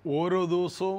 ഓരോ ദിവസവും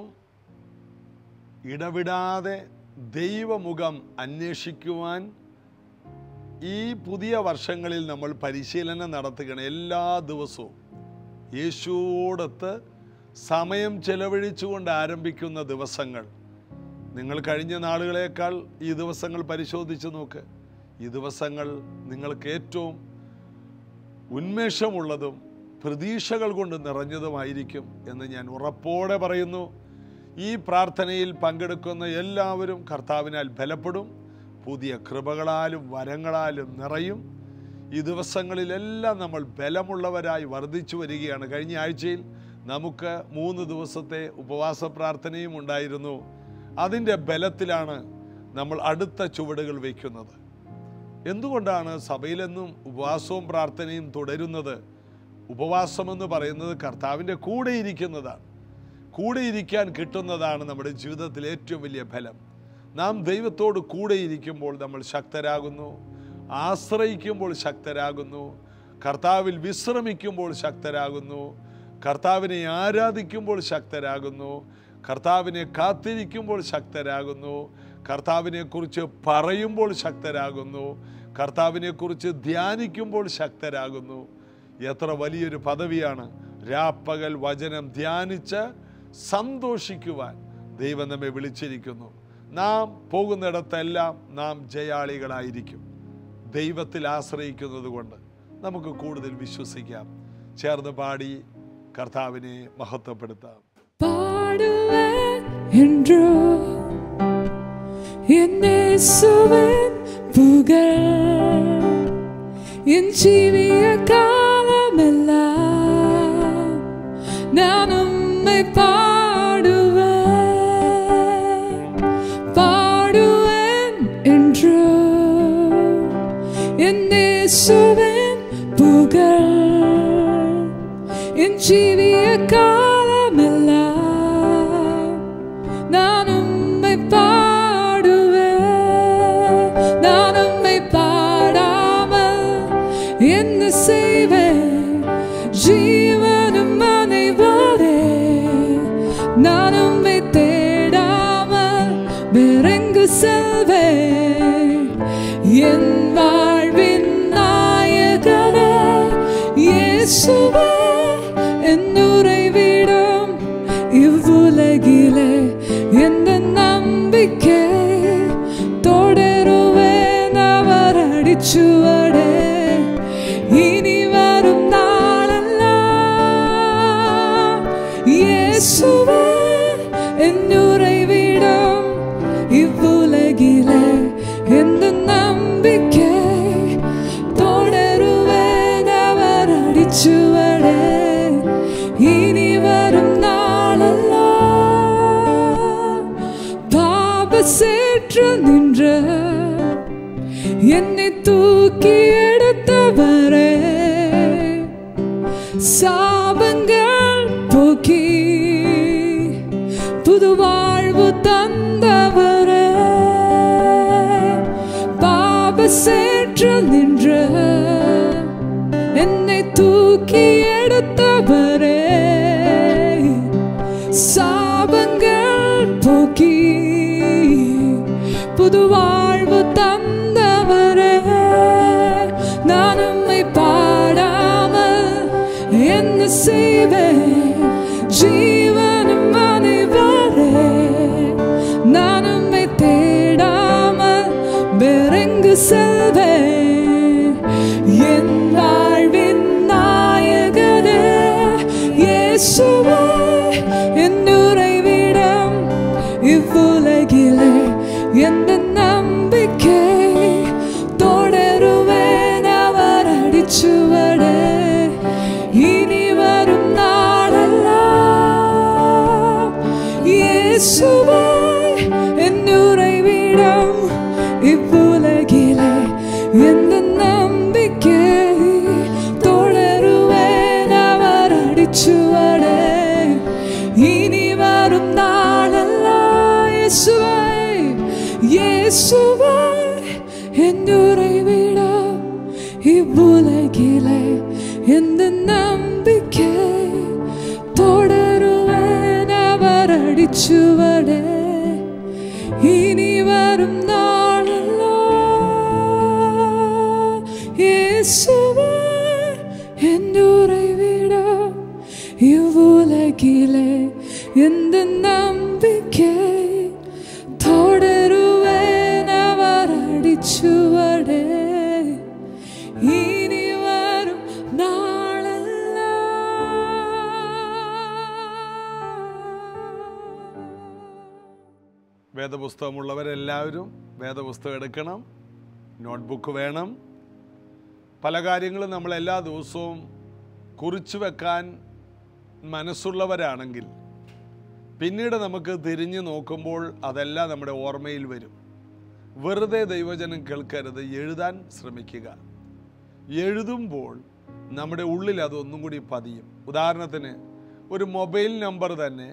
ഇടവിടാതെ ദൈവമുഖം അന്വേഷിക്കുവാൻ ഈ പുതിയ വർഷങ്ങളിൽ നമ്മൾ പരിശീലനം നടത്തുകയാണ് എല്ലാ ദിവസവും യേശുവോടൊത്ത് സമയം ചെലവഴിച്ചുകൊണ്ട് ആരംഭിക്കുന്ന ദിവസങ്ങൾ നിങ്ങൾ കഴിഞ്ഞ നാളുകളേക്കാൾ ഈ ദിവസങ്ങൾ പരിശോധിച്ച് നോക്ക് ഈ ദിവസങ്ങൾ നിങ്ങൾക്ക് ഏറ്റവും ഉന്മേഷമുള്ളതും പ്രതീക്ഷകൾ കൊണ്ട് നിറഞ്ഞതുമായിരിക്കും എന്ന് ഞാൻ ഉറപ്പോടെ പറയുന്നു ഈ പ്രാർത്ഥനയിൽ പങ്കെടുക്കുന്ന എല്ലാവരും കർത്താവിനാൽ ബലപ്പെടും പുതിയ കൃപകളാലും വരങ്ങളാലും നിറയും ഈ ദിവസങ്ങളിലെല്ലാം നമ്മൾ ബലമുള്ളവരായി വർദ്ധിച്ചു വരികയാണ് കഴിഞ്ഞ ആഴ്ചയിൽ നമുക്ക് മൂന്ന് ദിവസത്തെ ഉപവാസ പ്രാർത്ഥനയും ഉണ്ടായിരുന്നു അതിൻ്റെ ബലത്തിലാണ് നമ്മൾ അടുത്ത ചുവടുകൾ വയ്ക്കുന്നത് എന്തുകൊണ്ടാണ് സഭയിലെന്നും ഉപവാസവും പ്രാർത്ഥനയും തുടരുന്നത് ഉപവാസമെന്ന് പറയുന്നത് കർത്താവിൻ്റെ കൂടെ ഇരിക്കുന്നതാണ് കൂടെ ഇരിക്കാൻ കിട്ടുന്നതാണ് നമ്മുടെ ജീവിതത്തിലെ ഏറ്റവും വലിയ ഫലം നാം ദൈവത്തോട് കൂടെ ഇരിക്കുമ്പോൾ നമ്മൾ ശക്തരാകുന്നു ആശ്രയിക്കുമ്പോൾ ശക്തരാകുന്നു കർത്താവിൽ വിശ്രമിക്കുമ്പോൾ ശക്തരാകുന്നു കർത്താവിനെ ആരാധിക്കുമ്പോൾ ശക്തരാകുന്നു കർത്താവിനെ കാത്തിരിക്കുമ്പോൾ ശക്തരാകുന്നു കർത്താവിനെ കുറിച്ച് പറയുമ്പോൾ ശക്തരാകുന്നു കർത്താവിനെ കുറിച്ച് ധ്യാനിക്കുമ്പോൾ ശക്തരാകുന്നു എത്ര വലിയൊരു പദവിയാണ് രാപ്പകൽ വചനം ധ്യാനിച്ച് സന്തോഷിക്കുവാൻ ദൈവം നമ്മെ വിളിച്ചിരിക്കുന്നു നാം പോകുന്നിടത്തെല്ലാം നാം ജയാളികളായിരിക്കും ദൈവത്തിൽ ആശ്രയിക്കുന്നത് കൊണ്ട് നമുക്ക് കൂടുതൽ വിശ്വസിക്കാം ചേർന്ന് പാടി കർത്താവിനെ മഹത്വപ്പെടുത്താം பாடுவேன் என்றோ என் இயேசுவின் புகழ் என் ஜீவிய காலமெல்லாம் நான் உம்மை பாடுவேன் பாடுவேன் என்றோ என் இயேசுவின் புகழ் என் ஜீவிய காலமெல்லாம் நான் உம்மை பாடுவேன் நான் உம்மை பாடாமல் என்ன செய்வேன் ஜீவனும் அனைவரே நான் உம்மை தேடாமல் வேறெங்கு செல்வேன் என் வாழ்வின் நாயகனே இயேசுவே என் உறைவிடம் இவ்வுலகிலே எந்த நம்பிக்கை தொடருவேன் அவர் அடிச்சுவடே இனி வரும் நாளெல்லாம் இயேசுவே என் உறைவிடம் இவ்வுலகிலே எந்த நம்பிக்கை தொடருவேன் அவர் அடிச்சுவடே இனி வரும் நாளெல்லாம் பாப சேற்று நின்ற என்னை தூக்கி எடுத்தவரே சாபங்கள் போக்கி புது வாழ்வு தந்தவரே பாப சேற்று நின்ற என்னை தூக்கி எடுத்தவரே சாபங்கள் போக்கி புது வாழ்வு தந்தவரே நான் உம்மை பாடாமல் என்ன செய்வேன் ஜீவனும் அனைவரே நான் உம்மை தேடாமல் வேறெங்கு செல்வேன் என் வாழ்வின் நாயகனே இயேசுவே என் உறைவிடம் இவ்வுலகிலே எந்த நம்பிக்கை தொடருவேன் அவர் அடிச்சுவடே இனி வரும் நாளெல்லாம் இயேசுவே என் உறைவிடம் இவ்வுலகிலே எந்த நம்பிக்கை தொடருவேன் அவர் அடிச்சுவடே இனி வரும் நாளெல்லாம் இயேசுவே இயேசுவே என் உறைவிடம் இவ்வுலகிலே எந்த நம்பிக்கை தொடருவேன் അടിച്ചുവടെ ഇനി വരും നാളല്ലോ യേശുവേ എൻ്റെ ഉറവിടം ഇவ்வுலகிலே எந்த நம்பிக்கை தொடருவேன் அவர் அடிச்சுவடே இனி வரும் நாளெல்லாம் വേദപുസ്തകമുള്ളവരെല്ലാവരും വേദപുസ്തകം എടുക്കണം നോട്ട്ബുക്ക് വേണം പല കാര്യങ്ങളും നമ്മൾ എല്ലാ ദിവസവും കുറിച്ചു വെക്കാൻ മനസ്സുള്ളവരാണെങ്കിൽ പിന്നീട് നമുക്ക് തിരിഞ്ഞു നോക്കുമ്പോൾ അതെല്ലാം നമ്മുടെ ഓർമ്മയിൽ വരും വെറുതെ ദൈവജനം കേൾക്കരുത് എഴുതാൻ ശ്രമിക്കുക എഴുതുമ്പോൾ നമ്മുടെ ഉള്ളിൽ അതൊന്നും കൂടി പതിയും ഉദാഹരണത്തിന് ഒരു മൊബൈൽ നമ്പർ തന്നെ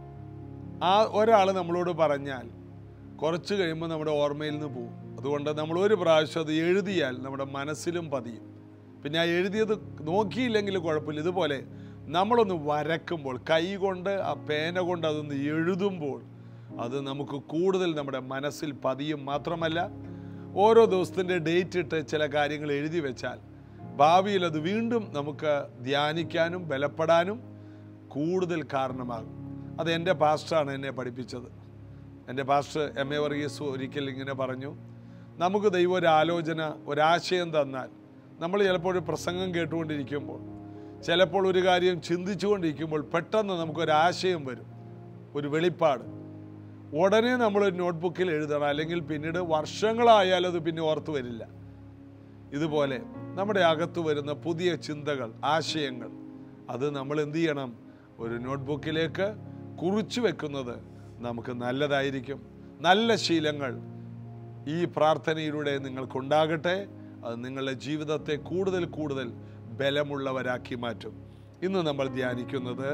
ആ ഒരാൾ നമ്മളോട് പറഞ്ഞാൽ കുറച്ച് കഴിയുമ്പോൾ നമ്മുടെ ഓർമ്മയിൽ നിന്ന് പോകും അതുകൊണ്ട് നമ്മൾ ഒരു പ്രാവശ്യം അത് എഴുതിയാൽ നമ്മുടെ മനസ്സിലും പതിയും പിന്നെ ആ എഴുതിയത് നോക്കിയില്ലെങ്കിൽ കുഴപ്പമില്ല ഇതുപോലെ നമ്മളൊന്ന് വരക്കുമ്പോൾ കൈ കൊണ്ട് ആ പേന കൊണ്ട് അതൊന്ന് എഴുതുമ്പോൾ അത് നമുക്ക് കൂടുതൽ നമ്മുടെ മനസ്സിൽ പതിയും മാത്രമല്ല ഓരോ ദിവസത്തിൻ്റെ ഡേറ്റ് ഇട്ട് ചില കാര്യങ്ങൾ എഴുതി വെച്ചാൽ ഭാവിയിൽ അത് വീണ്ടും നമുക്ക് ധ്യാനിക്കാനും ബലപ്പെടാനും കൂടുതൽ കാരണമാകും അത് എൻ്റെ പാസ്റ്ററാണ് എന്നെ പഠിപ്പിച്ചത് എൻ്റെ പാസ്റ്റർ എം എ വർഗീസ് ഒരിക്കൽ ഇങ്ങനെ പറഞ്ഞു നമുക്ക് ദൈവം ഒരു ആലോചന ഒരാശയം തന്നാൽ നമ്മൾ ചിലപ്പോൾ ഒരു പ്രസംഗം കേട്ടുകൊണ്ടിരിക്കുമ്പോൾ ചിലപ്പോൾ ഒരു കാര്യം ചിന്തിച്ചുകൊണ്ടിരിക്കുമ്പോൾ പെട്ടെന്ന് നമുക്കൊരാശയം വരും ഒരു വെളിപ്പാട് ഉടനെ നമ്മൾ ഒരു നോട്ട്ബുക്കിൽ എഴുതണം അല്ലെങ്കിൽ പിന്നീട് വർഷങ്ങളായാലും അത് പിന്നെ ഓർത്തു വരില്ല ഇതുപോലെ നമ്മുടെ അകത്ത് വരുന്ന പുതിയ ചിന്തകൾ ആശയങ്ങൾ അത് നമ്മൾ എന്ത് ചെയ്യണം ഒരു നോട്ട്ബുക്കിലേക്ക് കുറിച്ചു വെക്കുന്നത് നമുക്ക് നല്ലതായിരിക്കും നല്ല ശീലങ്ങൾ ഈ പ്രാർത്ഥനയിലൂടെ നിങ്ങൾക്കുണ്ടാകട്ടെ അത് നിങ്ങളുടെ ജീവിതത്തെ കൂടുതൽ കൂടുതൽ ബലമുള്ളവരാക്കി മാറ്റും ഇന്ന് നമ്മൾ ധ്യാനിക്കുന്നത്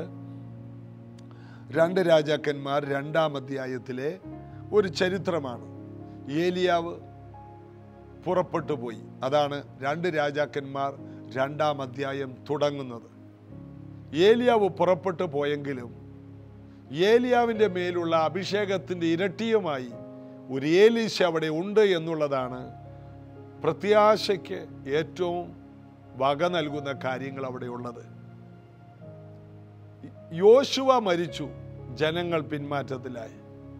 രണ്ട് രാജാക്കന്മാർ രണ്ടാം അധ്യായത്തിലെ ഒരു ചരിത്രമാണ് ഏലിയാവ് പുറപ്പെട്ടു പോയി അതാണ് രണ്ട് രാജാക്കന്മാർ രണ്ടാം അധ്യായം തുടങ്ങുന്നത് ഏലിയാവ് പുറപ്പെട്ടു പോയെങ്കിലും ഏലിയാവിൻ്റെ മേലുള്ള അഭിഷേകത്തിൻ്റെ ഇരട്ടിയുമായി ഒരു ഏലീശ അവിടെ ഉണ്ട് എന്നുള്ളതാണ് പ്രത്യാശയ്ക്ക് ഏറ്റവും വക നൽകുന്ന കാര്യങ്ങൾ അവിടെയുള്ളത് യോശുവ മരിച്ചു ജനങ്ങൾ പിന്മാറ്റത്തിലായി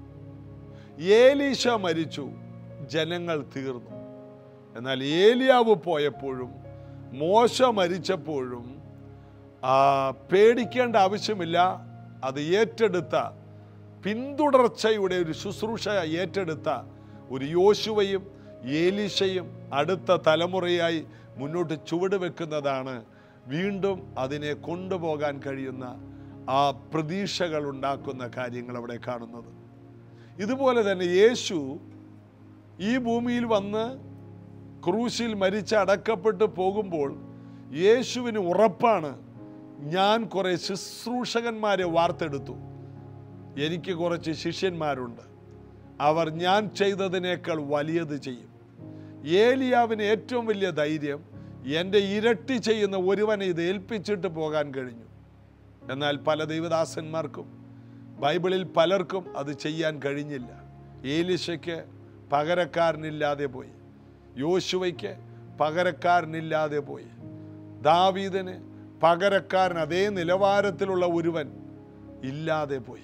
ഏലീശ മരിച്ചു ജനങ്ങൾ തീർന്നു എന്നാൽ ഏലിയാവ് പോയപ്പോഴും മോശ മരിച്ചപ്പോഴും ആ, പേടിക്കേണ്ട ആവശ്യമില്ല അത് ഏറ്റെടുത്ത പിന്തുടർച്ചയുടെ ഒരു ശുശ്രൂഷ ഏറ്റെടുത്ത ഒരു യോശുവയും ഏലീശയും അടുത്ത തലമുറയായി മുന്നോട്ട് ചുവട് വെക്കുന്നതാണ് വീണ്ടും അതിനെ കൊണ്ടുപോകാൻ കഴിയുന്ന ആ പ്രതീക്ഷകൾ ഉണ്ടാക്കുന്ന കാര്യങ്ങൾ അവിടെ കാണുന്നത് ഇതുപോലെ തന്നെ യേശു ഈ ഭൂമിയിൽ വന്ന് ക്രൂശിൽ മരിച്ച് അടക്കപ്പെട്ട് പോകുമ്പോൾ യേശുവിന് ഉറപ്പാണ് ഞാൻ കുറെ ശുശ്രൂഷകന്മാരെ വാർത്തെടുത്തു എനിക്ക് കുറച്ച് ശിഷ്യന്മാരുണ്ട് അവർ ഞാൻ ചെയ്തതിനേക്കാൾ വലിയത് ചെയ്യും ഏലിയാവിന് ഏറ്റവും വലിയ ധൈര്യം എൻ്റെ ഇരട്ടി ചെയ്യുന്ന ഒരുവനെ ഇത് ഏൽപ്പിച്ചിട്ട് പോകാൻ കഴിഞ്ഞു എന്നാൽ പല ദൈവദാസന്മാർക്കും ബൈബിളിൽ പലർക്കും അത് ചെയ്യാൻ കഴിഞ്ഞില്ല ഏലിശയ്ക്ക് പകരക്കാരനില്ലാതെ പോയി യോശുവയ്ക്ക് പകരക്കാരനില്ലാതെ പോയി ദാവീദിന് പകരക്കാരൻ അതേ നിലവാരത്തിലുള്ള ഒരുവൻ ഇല്ലാതെ പോയി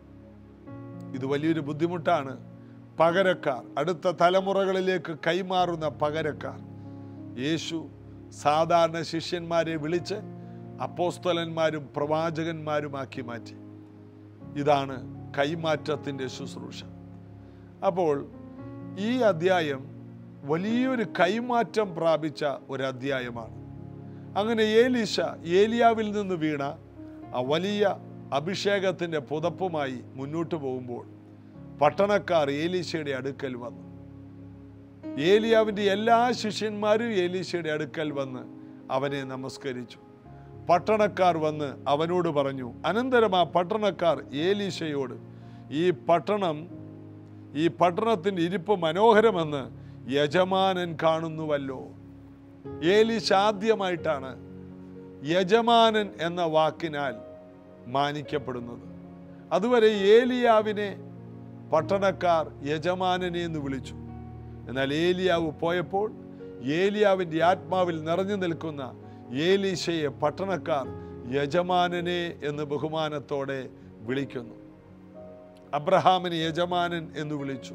ഇത് വലിയൊരു ബുദ്ധിമുട്ടാണ് പകരക്കാർ അടുത്ത തലമുറകളിലേക്ക് കൈമാറുന്ന പകരക്കാർ യേശു സാധാരണ ശിഷ്യന്മാരെ വിളിച്ച് അപ്പോസ്തലന്മാരും പ്രവാചകന്മാരുമാക്കി മാറ്റി ഇതാണ് കൈമാറ്റത്തിൻ്റെ ശുശ്രൂഷ അപ്പോൾ ഈ അധ്യായം വലിയൊരു കൈമാറ്റം പ്രാപിച്ച ഒരു അധ്യായമാണ് അങ്ങനെ ഏലീശ ഏലിയാവിൽ നിന്ന് വീണ ആ വലിയ അഭിഷേകത്തിൻ്റെ പുതപ്പുമായി മുന്നോട്ട് പോകുമ്പോൾ പട്ടണക്കാർ ഏലീശയുടെ അടുക്കൽ വന്നു ഏലിയാവിൻ്റെ എല്ലാ ശിഷ്യന്മാരും ഏലീശയുടെ അടുക്കൽ വന്ന് അവനെ നമസ്കരിച്ചു പട്ടണക്കാർ വന്ന് അവനോട് പറഞ്ഞു അനന്തരം ആ പട്ടണക്കാർ ഏലീശയോട് ഈ പട്ടണം ഈ പട്ടണത്തിൻ്റെ ഇരിപ്പ് മനോഹരമെന്ന് യജമാനൻ കാണുന്നുവല്ലോ ഏലീശ ആദ്യമായിട്ടാണ് യജമാനൻ എന്ന വാക്കിനാൽ മാനിക്കപ്പെടുന്നത് അതുവരെ ഏലിയാവിനെ പട്ടണക്കാർ യജമാനനെ എന്ന് വിളിച്ചു എന്നാൽ ഏലിയാവ് പോയപ്പോൾ ഏലിയാവിൻ്റെ ആത്മാവിൽ നിറഞ്ഞു നിൽക്കുന്ന ഏലീശയെ പട്ടണക്കാർ യജമാനനെ എന്ന് ബഹുമാനത്തോടെ വിളിക്കുന്നു അബ്രഹാമിന് യജമാനൻ എന്ന് വിളിച്ചു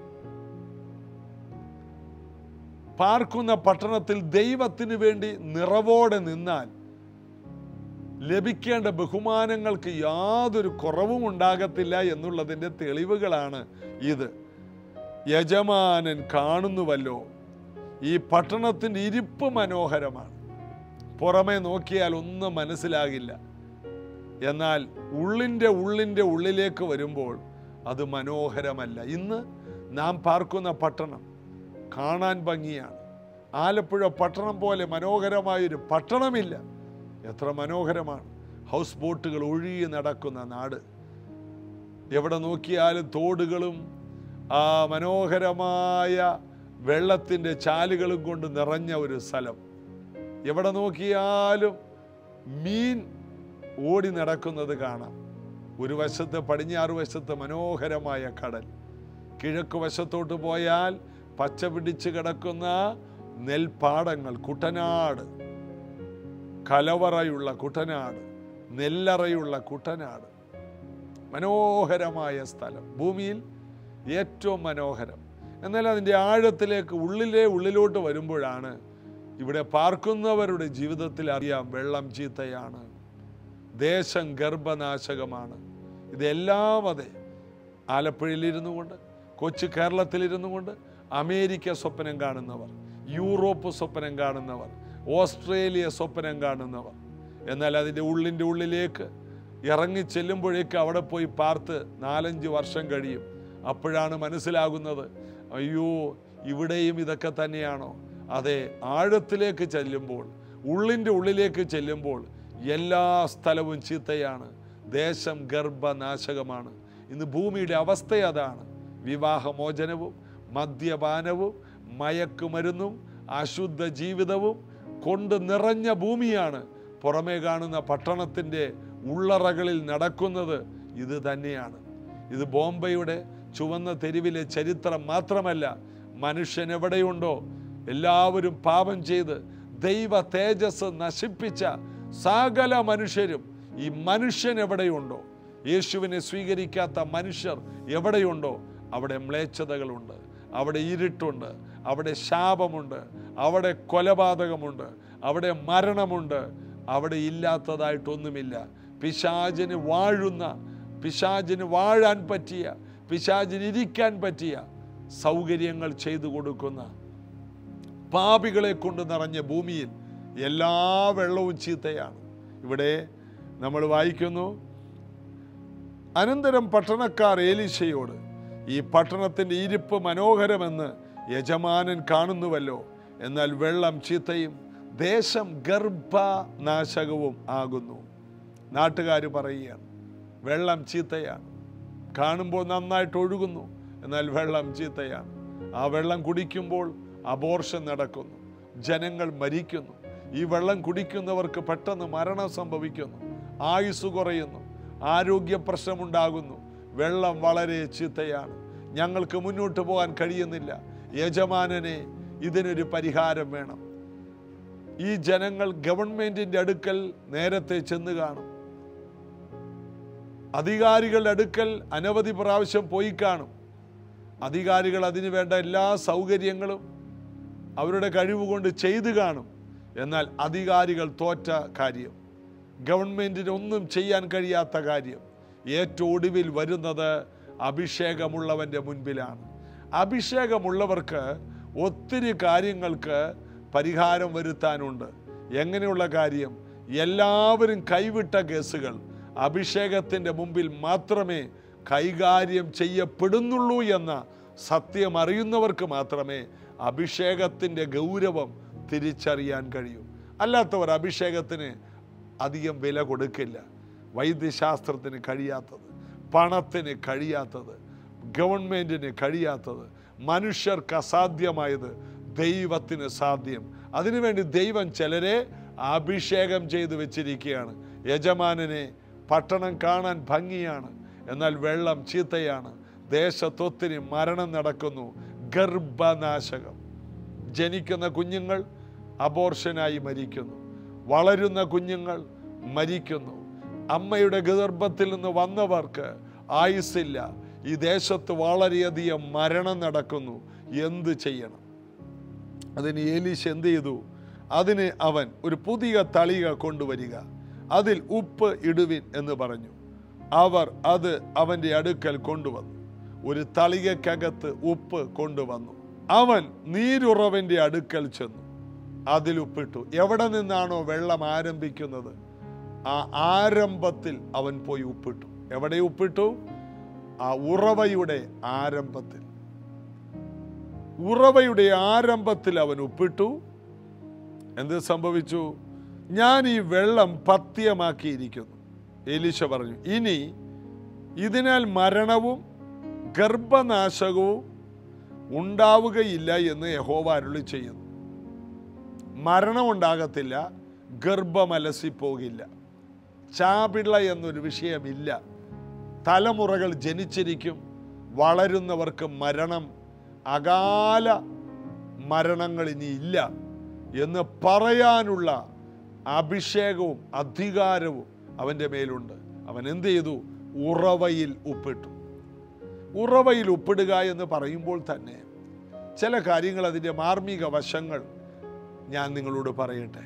പാർക്കുന്ന പട്ടണത്തിൽ ദൈവത്തിന് വേണ്ടി നിറവോടെ നിന്നാൽ ലഭിക്കേണ്ട ബഹുമാനങ്ങൾക്ക് യാതൊരു കുറവും ഉണ്ടാകത്തില്ല എന്നുള്ളതിൻ്റെ തെളിവുകളാണ് ഇത് യജമാനൻ കാണുന്നുവല്ലോ ഈ പട്ടണത്തിൻ്റെ ഇരിപ്പ് മനോഹരമാണ് പുറമെ നോക്കിയാൽ ഒന്നും മനസ്സിലാകില്ല എന്നാൽ ഉള്ളിൻ്റെ ഉള്ളിൻ്റെ ഉള്ളിലേക്ക് വരുമ്പോൾ അത് മനോഹരമല്ല ഇന്ന് നാം പാർക്കുന്ന പട്ടണം കാണാൻ ഭംഗിയാണ് ആലപ്പുഴ പട്ടണം പോലെ മനോഹരമായൊരു പട്ടണമില്ല എത്ര മനോഹരമാണ് ഹൗസ് ബോട്ടുകൾ ഒഴുകി നടക്കുന്ന നാട് എവിടെ നോക്കിയാലും തോടുകളും ആ മനോഹരമായ വെള്ളത്തിൻ്റെ ചാലുകളും കൊണ്ട് നിറഞ്ഞ ഒരു സ്ഥലം എവിടെ നോക്കിയാലും മീൻ ഓടി നടക്കുന്നത് കാണാം ഒരു വശത്ത് പടിഞ്ഞാറ് വശത്ത് മനോഹരമായ കടൽ കിഴക്ക് വശത്തോട്ട് പോയാൽ പച്ച പിടിച്ച് കിടക്കുന്ന നെൽപ്പാടങ്ങൾ കുട്ടനാട് കലവറയുള്ള കുട്ടനാട് നെല്ലറയുള്ള കുട്ടനാട് മനോഹരമായ സ്ഥലം ഭൂമിയിൽ ഏറ്റവും മനോഹരം എന്നാൽ അതിൻ്റെ ആഴത്തിലേക്ക് ഉള്ളിലെ ഉള്ളിലോട്ട് വരുമ്പോഴാണ് ഇവിടെ പാർക്കുന്നവരുടെ ജീവിതത്തിൽ അറിയാം വെള്ളം ചീത്തയാണ് ദേശം ഗർഭനാശകമാണ് ഇതെല്ലാം അതെ ആലപ്പുഴയിലിരുന്നു കൊണ്ട് കൊച്ചു കേരളത്തിലിരുന്നു കൊണ്ട് അമേരിക്ക സ്വപ്നം കാണുന്നവർ യൂറോപ്പ് സ്വപ്നം കാണുന്നവർ ഓസ്ട്രേലിയ സ്വപ്നം കാണുന്നവർ എന്നാൽ അതിൻ്റെ ഉള്ളിൻ്റെ ഉള്ളിലേക്ക് ഇറങ്ങി ചെല്ലുമ്പോഴേക്ക് അവിടെ പോയി പാർത്ത് നാലഞ്ച് വർഷം കഴിയും അപ്പോഴാണ് മനസ്സിലാകുന്നത് അയ്യോ ഇവിടെയും ഇതൊക്കെ തന്നെയാണോ അതെ ആഴത്തിലേക്ക് ചെല്ലുമ്പോൾ ഉള്ളിൻ്റെ ഉള്ളിലേക്ക് ചെല്ലുമ്പോൾ എല്ലാ സ്ഥലവും ചീത്തയാണ് ദേശം ഗർഭനാശകമാണ് ഇന്ന് ഭൂമിയുടെ അവസ്ഥ അതാണ് വിവാഹമോചനവും മദ്യപാനവും മയക്കുമരുന്നും അശുദ്ധ ജീവിതവും കൊണ്ട് നിറഞ്ഞ ഭൂമിയാണ് പുറമേ കാണുന്ന പട്ടണത്തിൻ്റെ ഉള്ളറകളിൽ നടക്കുന്നത് ഇത് തന്നെയാണ് ഇത് ബോംബെയുടെ ചുവന്ന തെരുവിലെ ചരിത്രം മാത്രമല്ല മനുഷ്യൻ എവിടെയുണ്ടോ എല്ലാവരും പാപം ചെയ്ത് ദൈവ തേജസ് നശിപ്പിച്ച സകല മനുഷ്യരും ഈ മനുഷ്യൻ എവിടെയുണ്ടോ യേശുവിനെ സ്വീകരിക്കാത്ത മനുഷ്യർ എവിടെയുണ്ടോ അവിടെ മ്ലേച്ഛതകളുണ്ട് അവിടെ ഇരുട്ടുണ്ട് അവിടെ ശാപമുണ്ട് അവിടെ കൊലപാതകമുണ്ട് അവിടെ മരണമുണ്ട് അവിടെ ഇല്ലാത്തതായിട്ടൊന്നുമില്ല പിശാചിന് വാഴുന്ന പിശാചിന് വാഴാൻ പറ്റിയ പിശാചിന് ഇരിക്കാൻ പറ്റിയ സൗകര്യങ്ങൾ ചെയ്തു കൊടുക്കുന്ന പാപികളെ കൊണ്ട് നിറഞ്ഞ ഭൂമിയിൽ എല്ലാ വെള്ളവും ചീത്തയാണ് ഇവിടെ നമ്മൾ വായിക്കുന്നു അനന്തരം പട്ടണക്കാർ ഏലീശയോട് ഈ പട്ടണത്തിൻ്റെ ഇരിപ്പ് മനോഹരമെന്ന് യജമാനൻ കാണുന്നുവല്ലോ എന്നാൽ വെള്ളം ചീത്തയും ദേശം ഗർഭനാശകവും ആകുന്നു നാട്ടുകാർ പറയുകയാണ് വെള്ളം ചീത്തയാണ് കാണുമ്പോൾ നന്നായിട്ട് ഒഴുകുന്നു എന്നാൽ വെള്ളം ചീത്തയാണ് ആ വെള്ളം കുടിക്കുമ്പോൾ അബോർഷൻ നടക്കുന്നു ജനങ്ങൾ മരിക്കുന്നു ഈ വെള്ളം കുടിക്കുന്നവർക്ക് പെട്ടെന്ന് മരണം സംഭവിക്കുന്നു ആയുസ് കുറയുന്നു ആരോഗ്യ പ്രശ്നമുണ്ടാകുന്നു വെള്ളം വളരെ ചീത്തയാണ് ഞങ്ങൾക്ക് മുന്നോട്ട് പോകാൻ കഴിയുന്നില്ല യജമാനനെ ഇതിനൊരു പരിഹാരം വേണം ഈ ജനങ്ങൾ ഗവൺമെന്റിന്റെ അടുക്കൽ നേരത്തെ ചെന്ന് കാണും അധികാരികളുടെ അടുക്കൽ അനവധി പ്രാവശ്യം പോയി കാണും അധികാരികൾ അതിന് വേണ്ട എല്ലാ സൗകര്യങ്ങളും അവരുടെ കഴിവുകൊണ്ട് ചെയ്തു കാണും എന്നാൽ അധികാരികൾ തോറ്റ കാര്യം ഗവൺമെന്റിന് ഒന്നും ചെയ്യാൻ കഴിയാത്ത കാര്യം ഏറ്റവും ഒടുവിൽ വരുന്നത് അഭിഷേകമുള്ളവൻ്റെ മുൻപിലാണ് അഭിഷേകമുള്ളവർക്ക് ഒത്തിരി കാര്യങ്ങൾക്ക് പരിഹാരം വരുത്താനുണ്ട് എങ്ങനെയുള്ള കാര്യം എല്ലാവരും കൈവിട്ട കേസുകൾ അഭിഷേകത്തിൻ്റെ മുമ്പിൽ മാത്രമേ കൈകാര്യം ചെയ്യപ്പെടുന്നുള്ളൂ എന്ന സത്യം അറിയുന്നവർക്ക് മാത്രമേ അഭിഷേകത്തിൻ്റെ ഗൗരവം തിരിച്ചറിയാൻ കഴിയൂ അല്ലാത്തവർ അഭിഷേകത്തിന് അധികം വില കൊടുക്കില്ല വൈദ്യശാസ്ത്രത്തിന് കഴിയാത്തത് പണത്തിന് കഴിയാത്തത് ഗവൺമെൻറ്റിന് കഴിയാത്തത് മനുഷ്യർക്ക് അസാധ്യമായത് ദൈവത്തിന് സാധ്യം അതിനുവേണ്ടി ദൈവം ചിലരെ അഭിഷേകം ചെയ്തു വെച്ചിരിക്കുകയാണ് യജമാനനെ പട്ടണം കാണാൻ ഭംഗിയാണ് എന്നാൽ വെള്ളം ചീത്തയാണ് ദേശത്തൊത്തിരി മരണം നടക്കുന്നു ഗർഭനാശകം ജനിക്കുന്ന കുഞ്ഞുങ്ങൾ അബോർഷനായി മരിക്കുന്നു വളരുന്ന കുഞ്ഞുങ്ങൾ മരിക്കുന്നു അമ്മയുടെ ഗർഭത്തിൽ നിന്ന് വന്നവർക്ക് ആയുസ്സില്ല ഈ ദേശത്ത് വളരെയധികം മരണം നടക്കുന്നു എന്ത് ചെയ്യണം അതിന് ഏലീശ് എന്ത് ചെയ്തു അതിന് അവൻ ഒരു പുതിയ തളിക കൊണ്ടുവരിക അതിൽ ഉപ്പ് ഇടുവിൻ എന്ന് പറഞ്ഞു അവർ അത് അവൻ്റെ അടുക്കൽ കൊണ്ടുവന്നു ഒരു തളികക്കകത്ത് ഉപ്പ് കൊണ്ടുവന്നു അവൻ നീരുറവിൻ്റെ അടുക്കൽ ചെന്നു അതിൽ ഉപ്പിട്ടു എവിടെ നിന്നാണോ വെള്ളം ആരംഭിക്കുന്നത് ആ ആരംഭത്തിൽ അവൻ പോയി ഉപ്പിട്ടു എവിടെ ഉപ്പിട്ടു ആ ഉറവയുടെ ആരംഭത്തിൽ ഉറവയുടെ ആരംഭത്തിൽ അവൻ ഉപ്പിട്ടു എന്ത് സംഭവിച്ചു ഞാൻ ഈ വെള്ളം പഥ്യമാക്കിയിരിക്കുന്നു എലീശ പറഞ്ഞു ഇനി ഇതിനാൽ മരണവും ഗർഭനാശകവും ഉണ്ടാവുകയില്ല എന്ന് യഹോവ അരുളി ചെയ്യുന്നു മരണം ഉണ്ടാകത്തില്ല ഗർഭമലസിപ്പോകില്ല ചാപിള്ള എന്നൊരു വിഷയമില്ല തലമുറകൾ ജനിച്ചിരിക്കും വളരുന്നവർക്ക് മരണം അകാല മരണങ്ങൾ ഇനി ഇല്ല എന്ന് പറയാനുള്ള അഭിഷേകവും അധികാരവും അവൻ്റെ മേലുണ്ട് അവൻ എന്ത് ചെയ്തു ഉറവയിൽ ഉപ്പിട്ടു ഉറവയിൽ ഉപ്പിടുക എന്ന് പറയുമ്പോൾ തന്നെ ചില കാര്യങ്ങൾ അതിൻ്റെ മാർമിക വശങ്ങൾ ഞാൻ നിങ്ങളോട് പറയട്ടെ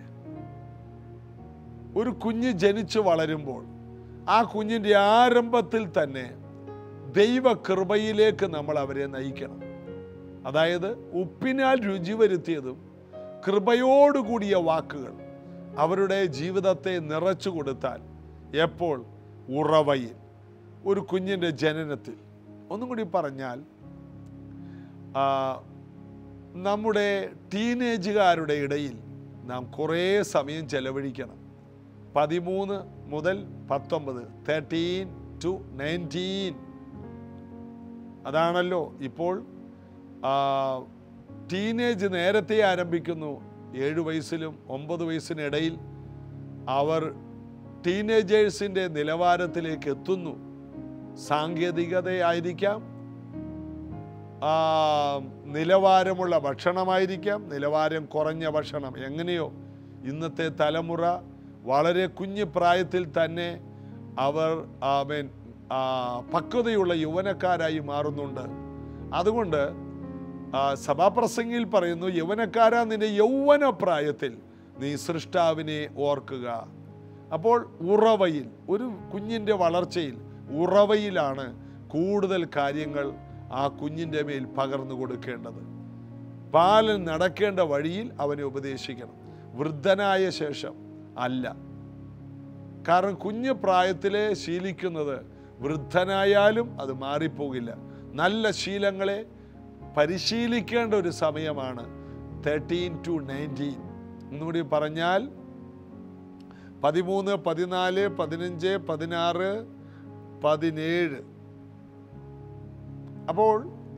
ഒരു കുഞ്ഞ് ജനിച്ചു വളരുമ്പോൾ ആ കുഞ്ഞിൻ്റെ ആരംഭത്തിൽ തന്നെ ദൈവകൃപയിലേക്ക് നമ്മൾ അവരെ നയിക്കണം അതായത് ഉപ്പിനാൽ രുചി വരുത്തിയതും കൃപയോടുകൂടിയ വാക്കുകൾ അവരുടെ ജീവിതത്തെ നിറച്ചു കൊടുത്താൽ എപ്പോൾ ഉറവയിൽ ഒരു കുഞ്ഞിൻ്റെ ജനനത്തിൽ ഒന്നും കൂടി പറഞ്ഞാൽ ആ, നമ്മുടെ ടീനേജുകാരുടെ ഇടയിൽ നാം കുറേ സമയം ചെലവഴിക്കണം പതിമൂന്ന് മുതൽ പത്തൊമ്പത് തേർട്ടീൻ ടു നയൻറ്റീൻ അതാണല്ലോ ഇപ്പോൾ ആ, ടീനേജ് നേരത്തെ ആരംഭിക്കുന്നു ഏഴ് വയസ്സിലും ഒമ്പത് വയസ്സിനിടയിൽ അവർ ടീനേജേഴ്സിൻ്റെ നിലവാരത്തിലേക്ക് എത്തുന്നു സാങ്കേതികതയായിരിക്കാം ആ, നിലവാരമുള്ള ഭക്ഷണമായിരിക്കാം നിലവാരം കുറഞ്ഞ ഭക്ഷണം എങ്ങനെയോ ഇന്നത്തെ തലമുറ വളരെ കുഞ്ഞു പ്രായത്തിൽ തന്നെ അവർ ആമേൻ ആ, പക്വതയുള്ള യൗവനക്കാരായി മാറുന്നുണ്ട് അതുകൊണ്ട് ആ, സഭാപ്രസംഗിയിൽ പറയുന്നു യൗവനക്കാരാ നിന്റെ യൗവന പ്രായത്തിൽ നീ സൃഷ്ടാവിനെ ഓർക്കുക അപ്പോൾ ഉറവയിൽ ഒരു കുഞ്ഞിൻ്റെ വളർച്ചയിൽ ഉറവയിലാണ് കൂടുതൽ കാര്യങ്ങൾ ആ കുഞ്ഞിൻ്റെ മേൽ പകർന്നു കൊടുക്കേണ്ടത് ബാലൻ നടക്കേണ്ട വഴിയിൽ അവനെ ഉപദേശിക്കണം വൃദ്ധനായ ശേഷം അല്ല കാരണം കുഞ്ഞു പ്രായത്തിലെ ശീലിക്കുന്നത് വൃദ്ധനായാലും അത് മാറിപ്പോകില്ല നല്ല ശീലങ്ങളെ പരിശീലിക്കേണ്ട ഒരു സമയമാണ് തേർട്ടീൻ ടു നയൻറ്റീൻ ഒന്നുകൂടി പറഞ്ഞാൽ പതിമൂന്ന് പതിനാല് പതിനഞ്ച് പതിനാറ് പതിനേഴ് അപ്പോൾ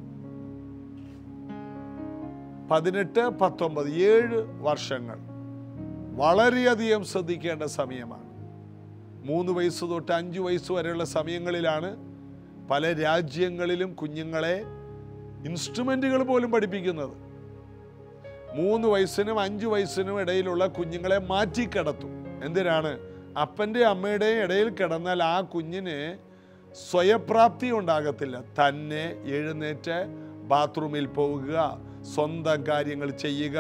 പതിനെട്ട് പത്തൊമ്പത് ഏഴ് വർഷങ്ങൾ വളരെയധികം ശ്രദ്ധിക്കേണ്ട സമയമാണ് മൂന്ന് വയസ്സ് തൊട്ട് അഞ്ച് വയസ്സ് വരെയുള്ള സമയങ്ങളിലാണ് പല രാജ്യങ്ങളിലും കുഞ്ഞുങ്ങളെ ഇൻസ്ട്രുമെൻറ്റുകൾ പോലും പഠിപ്പിക്കുന്നത് മൂന്ന് വയസ്സിനും അഞ്ച് വയസ്സിനും ഇടയിലുള്ള കുഞ്ഞുങ്ങളെ മാറ്റിക്കിടത്തും എന്തിനാണ് അപ്പൻ്റെ അമ്മയുടെയും ഇടയിൽ കിടന്നാൽ ആ കുഞ്ഞിന് സ്വയപ്രാപ്തി ഉണ്ടാകത്തില്ല തന്നെ എഴുന്നേറ്റ് ബാത്റൂമിൽ പോവുക സ്വന്തം കാര്യങ്ങൾ ചെയ്യുക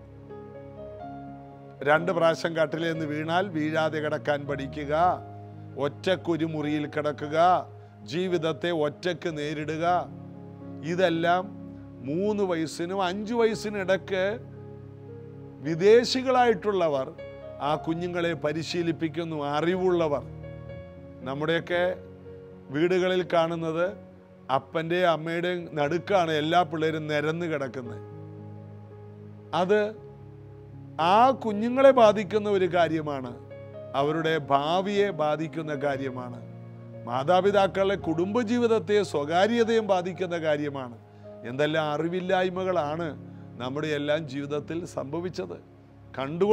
രണ്ട് പ്രാവശ്യം കട്ടിലേന്ന് വീണാൽ വീഴാതെ കിടക്കാൻ പഠിക്കുക ഒറ്റക്കൊരു മുറിയിൽ കിടക്കുക ജീവിതത്തെ ഒറ്റക്ക് നേരിടുക ഇതെല്ലാം മൂന്ന് വയസ്സിനും അഞ്ചു വയസ്സിനും ഇടയ്ക്ക് വിദേശികളായിട്ടുള്ളവർ ആ കുഞ്ഞുങ്ങളെ പരിശീലിപ്പിക്കുന്നു അറിവുള്ളവർ നമ്മുടെയൊക്കെ വീടുകളിൽ കാണുന്നത് അപ്പൻ്റെ അമ്മയുടെയും നടുക്കാണ് എല്ലാ പിള്ളേരും നിരന്ന് കിടക്കുന്നത് അത് ആ കുഞ്ഞുങ്ങളെ ബാധിക്കുന്ന ഒരു കാര്യമാണ് അവരുടെ ഭാവിയെ ബാധിക്കുന്ന കാര്യമാണ് മാതാപിതാക്കളുടെ കുടുംബജീവിതത്തെ സ്വകാര്യതയും ബാധിക്കുന്ന കാര്യമാണ് എന്തെല്ലാം അറിവില്ലായ്മകളാണ് നമ്മുടെ എല്ലാം ജീവിതത്തിൽ സംഭവിച്ചത്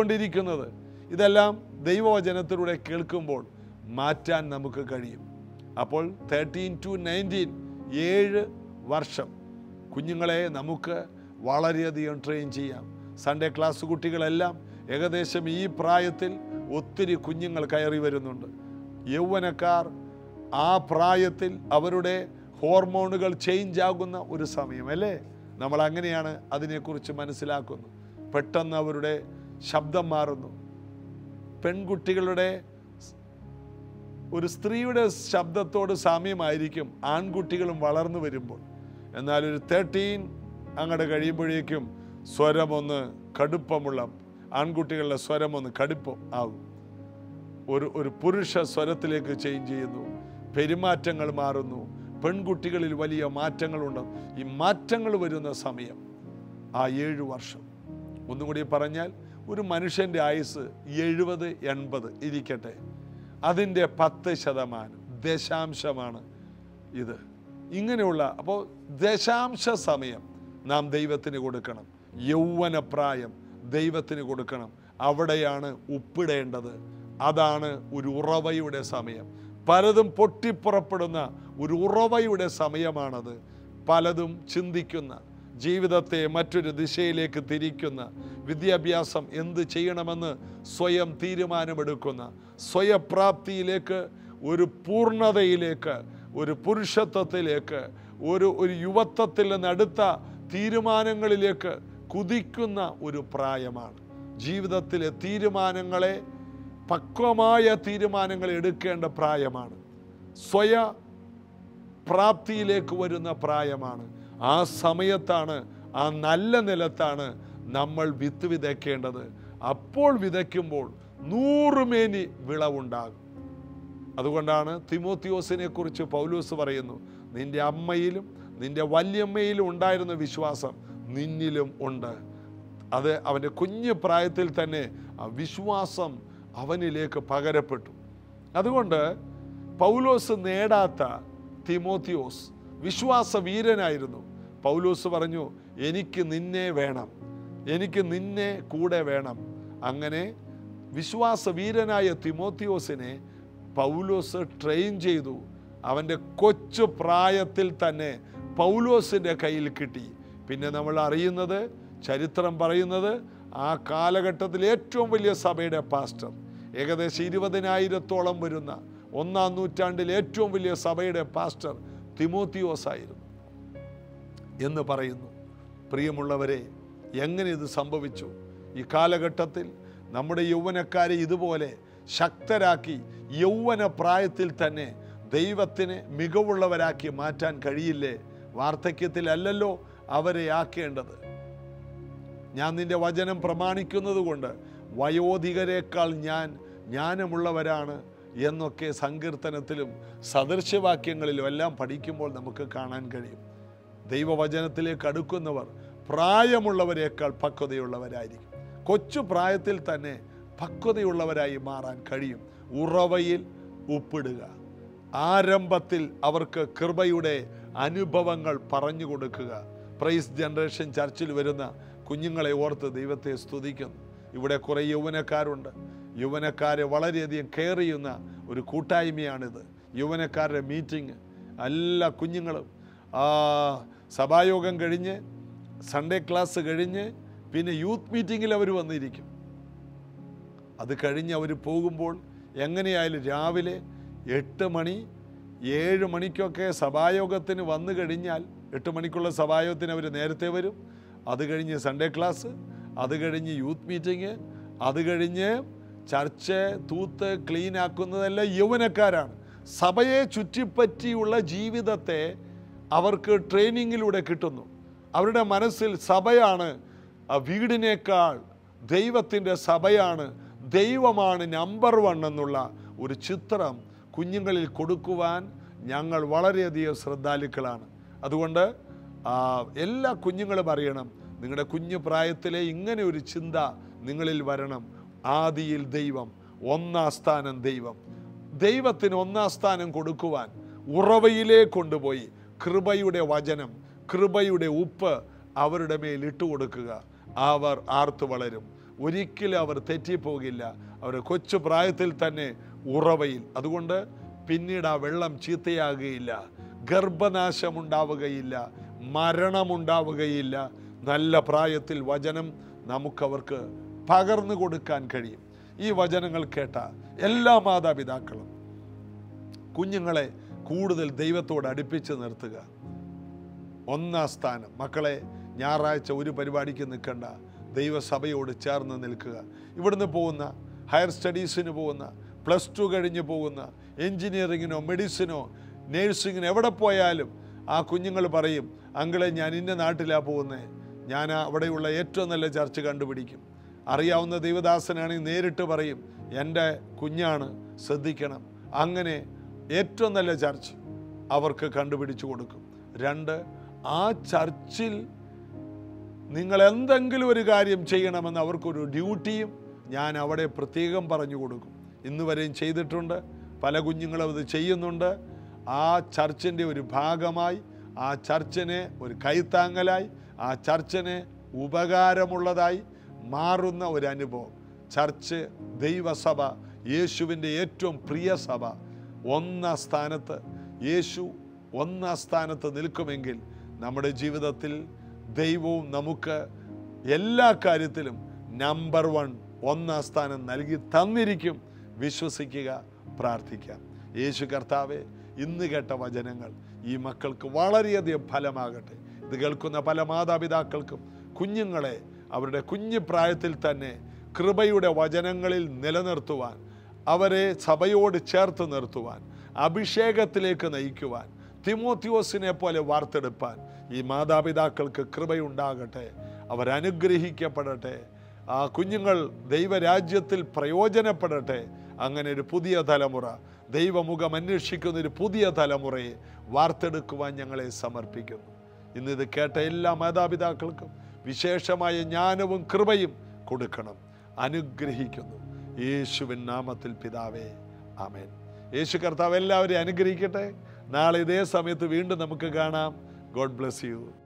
കണ്ടുകൊണ്ടിരിക്കുന്നത് ഇതെല്ലാം ദൈവവചനത്തിലൂടെ കേൾക്കുമ്പോൾ മാറ്റാൻ നമുക്ക് കഴിയും അപ്പോൾ തേർട്ടീൻ ടു നയൻറ്റീൻ ഏഴ് വർഷം കുഞ്ഞുങ്ങളെ നമുക്ക് വളരെയധികം ട്രെയിൻ ചെയ്യാം സൺഡേ ക്ലാസ് കുട്ടികളെല്ലാം ഏകദേശം ഈ പ്രായത്തിൽ ഒത്തിരി കുഞ്ഞുങ്ങൾ കയറി വരുന്നുണ്ട് യൗവനക്കാർ ആ പ്രായത്തിൽ അവരുടെ ഹോർമോണുകൾ ചേഞ്ച് ആകുന്ന ഒരു സമയം അല്ലേ നമ്മൾ അങ്ങനെയാണ് അതിനെക്കുറിച്ച് മനസ്സിലാക്കുന്നത് പെട്ടെന്ന് അവരുടെ ശബ്ദം മാറുന്നു പെൺകുട്ടികളുടെ ഒരു സ്ത്രീയുടെ ശബ്ദത്തോട് സാമ്യമായിരിക്കും ആൺകുട്ടികളും വളർന്നു വരുമ്പോൾ എന്നാൽ ഒരു തേർട്ടീൻ അങ്ങോട്ട് കഴിയുമ്പോഴേക്കും സ്വരമൊന്ന് കടുപ്പമുള്ള ആൺകുട്ടികളുടെ സ്വരമൊന്ന് കടുപ്പം ആകും ഒരു ഒരു പുരുഷ സ്വരത്തിലേക്ക് ചേഞ്ച് ചെയ്യുന്നു പെരുമാറ്റങ്ങൾ മാറുന്നു പെൺകുട്ടികളിൽ വലിയ മാറ്റങ്ങളുണ്ട് ഈ മാറ്റങ്ങൾ വരുന്ന സമയം ആ ഏഴു വർഷം ഒന്നും കൂടി പറഞ്ഞാൽ ഒരു മനുഷ്യൻ്റെ ആയുസ് എഴുപത് എൺപത് ഇരിക്കട്ടെ അതിൻ്റെ പത്ത് ശതമാനം ദശാംശമാണ് ഇത് ഇങ്ങനെയുള്ള അപ്പോൾ ദശാംശ സമയം നാം ദൈവത്തിന് കൊടുക്കണം യൗവന പ്രായം ദൈവത്തിന് കൊടുക്കണം അവിടെയാണ് ഉപ്പിടേണ്ടത് അതാണ് ഒരു ഉറവയുടെ സമയം പലതും പൊട്ടിപ്പുറപ്പെടുന്ന ഒരു ഉറവയുടെ സമയമാണത് പലതും ചിന്തിക്കുന്ന ജീവിതത്തെ മറ്റൊരു ദിശയിലേക്ക് തിരിക്കുന്ന വിദ്യാഭ്യാസം എന്ത് ചെയ്യണമെന്ന് സ്വയം തീരുമാനമെടുക്കുന്ന സ്വയപ്രാപ്തിയിലേക്ക് ഒരു പൂർണ്ണതയിലേക്ക് ഒരു പുരുഷത്വത്തിലേക്ക് ഒരു ഒരു യുവത്വത്തിൽ നിന്ന് അടുത്ത തീരുമാനങ്ങളിലേക്ക് കുതിക്കുന്ന ഒരു പ്രായമാണ് ജീവിതത്തിലെ തീരുമാനങ്ങളെ പക്വമായ തീരുമാനങ്ങൾ എടുക്കേണ്ട പ്രായമാണ് സ്വയ പ്രാപ്തിയിലേക്ക് വരുന്ന പ്രായമാണ് ആ സമയത്താണ് ആ നല്ല നിലത്താണ് നമ്മൾ വിത്ത് വിതയ്ക്കേണ്ടത് അപ്പോൾ വിതയ്ക്കുമ്പോൾ നൂറുമേനി വിളവുണ്ടാകും അതുകൊണ്ടാണ് തിമോത്തിയോസിനെ കുറിച്ച് പൗലൂസ് പറയുന്നു നിന്റെ അമ്മയിലും നിന്റെ വല്യമ്മയിലും ഉണ്ടായിരുന്ന വിശ്വാസം നിന്നിലും ഉണ്ട് അത് അവൻ്റെ കുഞ്ഞു പ്രായത്തിൽ തന്നെ ആ വിശ്വാസം അവനിലേക്ക് പകരപ്പെട്ടു അതുകൊണ്ട് പൗലോസ് നേടാത്ത തിമോത്തിയോസ് വിശ്വാസ വീരനായിരുന്നു പൗലോസ് പറഞ്ഞു എനിക്ക് നിന്നെ വേണം എനിക്ക് നിന്നെ കൂടെ വേണം അങ്ങനെ വിശ്വാസ വീരനായ തിമോത്തിയോസിനെ പൗലോസ് ട്രെയിൻ ചെയ്തു അവൻ്റെ കൊച്ചു പ്രായത്തിൽ തന്നെ പൗലോസിൻ്റെ കയ്യിൽ കിട്ടി പിന്നെ നമ്മൾ അറിയുന്നത് ചരിത്രം പറയുന്നത് ആ കാലഘട്ടത്തിൽ ഏറ്റവും വലിയ സഭയുടെ പാസ്റ്റർ ഏകദേശം ഇരുപതിനായിരത്തോളം വരുന്ന ഒന്നാം നൂറ്റാണ്ടിൽ ഏറ്റവും വലിയ സഭയുടെ പാസ്റ്റർ തിമോത്തിയോസ് ആയിരുന്നു എന്ന് പറയുന്നു പ്രിയമുള്ളവരെ എങ്ങനെ ഇത് സംഭവിച്ചു ഈ കാലഘട്ടത്തിൽ നമ്മുടെ യൗവനക്കാരെ ഇതുപോലെ ശക്തരാക്കി യൗവന പ്രായത്തിൽ തന്നെ ദൈവത്തിന് മികവുള്ളവരാക്കി മാറ്റാൻ കഴിയില്ലേ വാർദ്ധക്യത്തിലല്ലല്ലോ അവരെ ആക്കേണ്ടത് ഞാൻ നിന്റെ വചനം പ്രമാണിക്കുന്നത് കൊണ്ട് വയോധികരേക്കാൾ ഞാൻ ജ്ഞാനമുള്ളവരാണ് എന്നൊക്കെ സങ്കീർത്തനത്തിലും സദൃശവാക്യങ്ങളിലും എല്ലാം പഠിക്കുമ്പോൾ നമുക്ക് കാണാൻ കഴിയും ദൈവവചനത്തിലേക്ക് അടുക്കുന്നവർ പ്രായമുള്ളവരെക്കാൾ പക്വതയുള്ളവരായിരിക്കും കൊച്ചു പ്രായത്തിൽ തന്നെ പക്വതയുള്ളവരായി മാറാൻ കഴിയും ഉറവയിൽ ഉപ്പിടുക ആരംഭത്തിൽ അവർക്ക് കൃപയുടെ അനുഭവങ്ങൾ പറഞ്ഞു കൊടുക്കുക പ്രൈസ് ജനറേഷൻ ചർച്ചിൽ വരുന്ന കുഞ്ഞുങ്ങളെ ഓർത്ത് ദൈവത്തെ സ്തുതിക്കുന്നു ഇവിടെ കുറേ യൗവനക്കാരുണ്ട് യൗവനക്കാരെ വളരെയധികം കെയർ ചെയ്യുന്ന ഒരു കൂട്ടായ്മയാണിത് യൗവനക്കാരുടെ മീറ്റിംഗ് എല്ലാ കുഞ്ഞുങ്ങളും ആ, സഭായോഗം കഴിഞ്ഞ് സൺഡേ ക്ലാസ് കഴിഞ്ഞ് പിന്നെ യൂത്ത് മീറ്റിങ്ങിൽ അവർ വന്നിരിക്കും അത് കഴിഞ്ഞ് അവർ പോകുമ്പോൾ എങ്ങനെയായാലും രാവിലെ എട്ട് മണി ഏഴ് മണിക്കൊക്കെ സഭായോഗത്തിന് വന്നു കഴിഞ്ഞാൽ എട്ട് മണിക്കുള്ള സഭായോഗത്തിന് അവർ നേരത്തെ വരും അത് കഴിഞ്ഞ് സൺഡേ ക്ലാസ് അത് കഴിഞ്ഞ് യൂത്ത് മീറ്റിംഗ് അത് കഴിഞ്ഞ് ചർച്ച് തൂത്ത് ക്ലീൻ ആക്കുന്നതെല്ലാം യൗവനക്കാരാണ് സഭയെ ചുറ്റിപ്പറ്റിയുള്ള ജീവിതത്തെ അവർക്ക് ട്രെയിനിങ്ങിലൂടെ കിട്ടുന്നു അവരുടെ മനസ്സിൽ സഭയാണ് ആ വീടിനേക്കാൾ ദൈവത്തിൻ്റെ സഭയാണ് ദൈവമാണ് നമ്പർ വൺ എന്നുള്ള ഒരു ചിത്രം കുഞ്ഞുങ്ങളിൽ കൊടുക്കുവാൻ ഞങ്ങൾ വളരെയധികം ശ്രദ്ധാലുക്കളാണ് അതുകൊണ്ട് ആ, എല്ലാ കുഞ്ഞുങ്ങളും അറിയണം നിങ്ങളുടെ കുഞ്ഞു പ്രായത്തിലെ ഇങ്ങനെ ഒരു ചിന്ത നിങ്ങളിൽ വരണം ആദിയിൽ ദൈവം ഒന്നാം സ്ഥാനം ദൈവം ദൈവത്തിന് ഒന്നാം സ്ഥാനം കൊടുക്കുവാൻ ഉറവയിലേ കൊണ്ടുപോയി കൃപയുടെ വചനം കൃപയുടെ ഉപ്പ് അവരുടെ മേൽ ഇട്ടുകൊടുക്കുക അവർ ആർത്തു വളരും ഒരിക്കലും അവർ തെറ്റിപ്പോകില്ല അവർ കൊച്ചു പ്രായത്തിൽ തന്നെ ഉറവയിൽ അതുകൊണ്ട് പിന്നീട് ആ വെള്ളം ചീത്തയാകുകയില്ല ഗർഭനാശമുണ്ടാവുകയില്ല മരണമുണ്ടാവുകയില്ല നല്ല പ്രായത്തിൽ വചനം നമുക്കവർക്ക് പകർന്നു കൊടുക്കാൻ കഴിയും ഈ വചനങ്ങൾ കേട്ട എല്ലാ മാതാപിതാക്കളും കുഞ്ഞുങ്ങളെ കൂടുതൽ ദൈവത്തോട് അടുപ്പിച്ച് നിർത്തുക ഒന്നാം സ്ഥാനം മക്കളെ ഞായറാഴ്ച ഒരു പരിപാടിക്ക് നിൽക്കണ്ട ദൈവസഭയോട് ചേർന്ന് നിൽക്കുക ഇവിടുന്ന് പോകുന്ന ഹയർ സ്റ്റഡീസിന് പോകുന്ന പ്ലസ് ടു കഴിഞ്ഞ് പോകുന്ന എൻജിനീയറിങ്ങിനോ മെഡിസിനോ നേഴ്സിങ്ങിനോ എവിടെ പോയാലും ആ കുഞ്ഞുങ്ങൾ പറയും അങ്കിളെ ഞാൻ ഇന്ന നാട്ടിലാണ് പോകുന്നത് ഞാൻ അവിടെയുള്ള ഏറ്റവും നല്ല ചർച്ച് കണ്ടുപിടിക്കും അറിയാവുന്ന ദൈവദാസനാണെങ്കിൽ നേരിട്ട് പറയും എൻ്റെ കുഞ്ഞാണ് ശ്രദ്ധിക്കണം അങ്ങനെ ഏറ്റവും നല്ല ചർച്ച് അവർക്ക് കണ്ടുപിടിച്ചു കൊടുക്കും രണ്ട് ആ ചർച്ചിൽ നിങ്ങൾ എന്തെങ്കിലും ഒരു കാര്യം ചെയ്യണമെന്ന് അവർക്കൊരു ഡ്യൂട്ടിയും ഞാൻ അവിടെ പ്രത്യേകം പറഞ്ഞു കൊടുക്കും ഇന്ന് വരെയും ചെയ്തിട്ടുണ്ട് പല കുഞ്ഞുങ്ങളും അത് ചെയ്യുന്നുണ്ട് ആ ചർച്ചിൻ്റെ ഒരു ഭാഗമായി ആ ചർച്ചിനെ ഒരു കൈത്താങ്ങലായി ആ ചർച്ചിന് ഉപകാരമുള്ളതായി മാറുന്ന ഒരു അനുഭവം ചർച്ച് ദൈവസഭ യേശുവിൻ്റെ ഏറ്റവും പ്രിയ സഭ ഒന്നാം സ്ഥാനത്ത് യേശു ഒന്നാം സ്ഥാനത്ത് നിൽക്കുമെങ്കിൽ നമ്മുടെ ജീവിതത്തിൽ ദൈവവും നമുക്ക് എല്ലാ കാര്യത്തിലും നമ്പർ വൺ ഒന്നാം സ്ഥാനം നൽകി തന്നിരിക്കും വിശ്വസിക്കുക പ്രാർത്ഥിക്കാം യേശു കർത്താവെ ഇന്ന് കേട്ട വചനങ്ങൾ ഈ മക്കൾക്ക് വളരെയധികം ഫലമാകട്ടെ ഇത് കേൾക്കുന്ന പല മാതാപിതാക്കൾക്കും കുഞ്ഞുങ്ങളെ അവരുടെ കുഞ്ഞു പ്രായത്തിൽ തന്നെ കൃപയുടെ വചനങ്ങളിൽ നിലനിർത്തുവാൻ അവരെ സഭയോട് ചേർത്ത് നിർത്തുവാൻ അഭിഷേകത്തിലേക്ക് നയിക്കുവാൻ തിമോത്തിയോസിനെ പോലെ വാർത്തെടുപ്പാൻ ഈ മാതാപിതാക്കൾക്ക് കൃപയുണ്ടാകട്ടെ അവരനുഗ്രഹിക്കപ്പെടട്ടെ ആ കുഞ്ഞുങ്ങൾ ദൈവരാജ്യത്തിൽ പ്രയോജനപ്പെടട്ടെ അങ്ങനെ ഒരു പുതിയ തലമുറ ദൈവമുഖം അന്വേഷിക്കുന്ന ഒരു പുതിയ തലമുറയെ വാർത്തെടുക്കുവാൻ ഞങ്ങളെ സമർപ്പിക്കുന്നു ഇന്നിത് കേട്ട എല്ലാ മാതാപിതാക്കൾക്കും വിശേഷമായ ജ്ഞാനവും കൃപയും കൊടുക്കണം അനുഗ്രഹിക്കുന്നു യേശുവിൻ നാമത്തിൽ പിതാവേ ആമേൻ യേശു കർത്താവ് എല്ലാവരെയും അനുഗ്രഹിക്കട്ടെ നാളെ ഇതേ സമയത്ത് വീണ്ടും നമുക്ക് കാണാം ഗോഡ് ബ്ലെസ് യു